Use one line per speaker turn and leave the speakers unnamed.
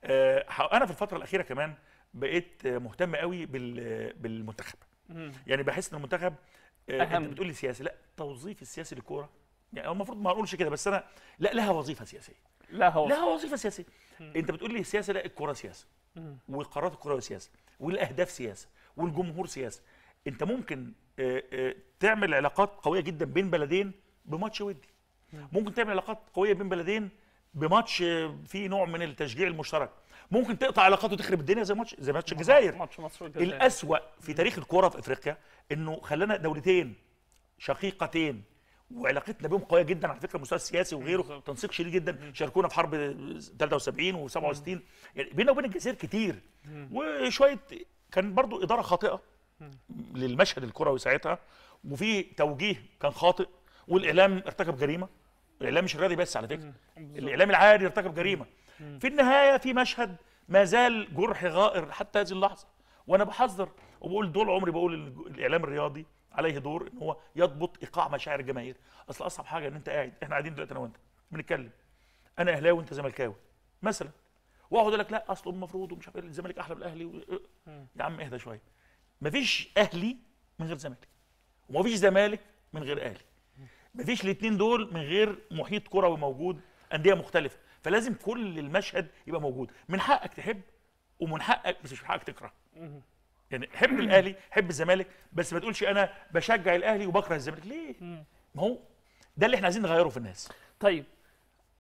آه، ح- انا في الفتره الاخيره كمان بقيت آه، مهتم قوي بال- بالمنتخب
مم.
يعني بحس ان المنتخب آه،
أهم.
انت بتقول لي سياسي لا توظيف السياسي للكوره يعني هو المفروض ما اقولش كده بس انا لا لها وظيفه سياسيه
لا هو
لها وظيفه سياسيه انت بتقول لي السياسه لا الكوره سياسه
مم.
والقرارات الكرويه سياسه والاهداف سياسه والجمهور سياسه انت ممكن آه، آه، تعمل علاقات قويه جدا بين بلدين بماتش ودي ممكن تعمل علاقات قويه بين بلدين بماتش آه، فيه نوع من التشجيع المشترك ممكن تقطع علاقات وتخرب الدنيا زي ماتش زي ماتش الجزائر
ماتش مصر والجزائر
الأسوأ في تاريخ الكرة في افريقيا انه خلانا دولتين شقيقتين وعلاقتنا بهم قويه جدا على فكره المستوى السياسي وغيره
بالظبط.
تنسيق شديد جدا شاركونا في حرب 73 و67 يعني بيننا وبين الجزائر كتير وشويه كان برضو اداره خاطئه للمشهد الكروي ساعتها وفي توجيه كان خاطئ والاعلام ارتكب جريمه الاعلام مش الرياضي بس على فكره الاعلام العادي ارتكب جريمه في النهايه في مشهد ما زال جرح غائر حتى هذه اللحظه وانا بحذر وبقول طول عمري بقول إن الاعلام الرياضي عليه دور ان هو يضبط ايقاع مشاعر الجماهير اصل اصعب حاجه ان انت قاعد احنا قاعدين دلوقتي انا وانت بنتكلم انا اهلاوي وانت زملكاوي مثلا واقعد اقول لك لا اصل المفروض ومش عارف ايه الزمالك احلى من الاهلي و... يا عم اهدى شويه مفيش اهلي من غير زمالك ومفيش زمالك من غير اهلي مفيش الاثنين دول من غير محيط كروي موجود انديه مختلفه فلازم كل المشهد يبقى موجود من حقك تحب ومن حقك بس مش من حقك تكره يعني حب الاهلي حب الزمالك بس ما تقولش انا بشجع الاهلي وبكره الزمالك ليه ما هو ده اللي احنا عايزين نغيره في الناس
طيب